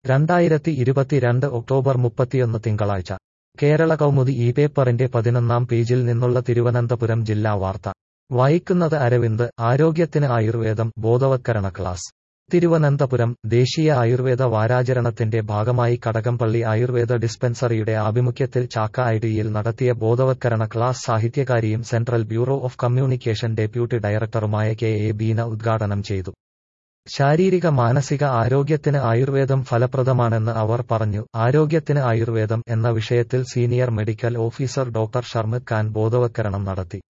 രണ്ടായിരത്തി ഇരുപത്തിരണ്ട് ഒക്ടോബർ മുപ്പത്തിയൊന്ന് തിങ്കളാഴ്ച കേരള കൗമുദി ഈ പേപ്പറിന്റെ പതിനൊന്നാം പേജിൽ നിന്നുള്ള തിരുവനന്തപുരം ജില്ലാ വാർത്ത വായിക്കുന്നത് അരവിന്ദ് ആരോഗ്യത്തിന് ആയുർവേദം ബോധവത്കരണ ക്ലാസ് തിരുവനന്തപുരം ദേശീയ ആയുർവേദ വാരാചരണത്തിന്റെ ഭാഗമായി കടകംപള്ളി ആയുർവേദ ഡിസ്പെൻസറിയുടെ ആഭിമുഖ്യത്തിൽ ചാക്ക ഐഡിയിൽ നടത്തിയ ബോധവത്കരണ ക്ലാസ് സാഹിത്യകാരിയും central bureau of communication deputy ഡയറക്ടറുമായ കെ എ ബീന ഉദ്ഘാടനം ചെയ്തു ശാരീരിക മാനസിക ആരോഗ്യത്തിന് ആയുർവേദം ഫലപ്രദമാണെന്ന് അവർ പറഞ്ഞു ആരോഗ്യത്തിന് ആയുർവേദം എന്ന വിഷയത്തിൽ senior medical officer doctor Sharmith Khan ബോധവത്കരണം നടത്തി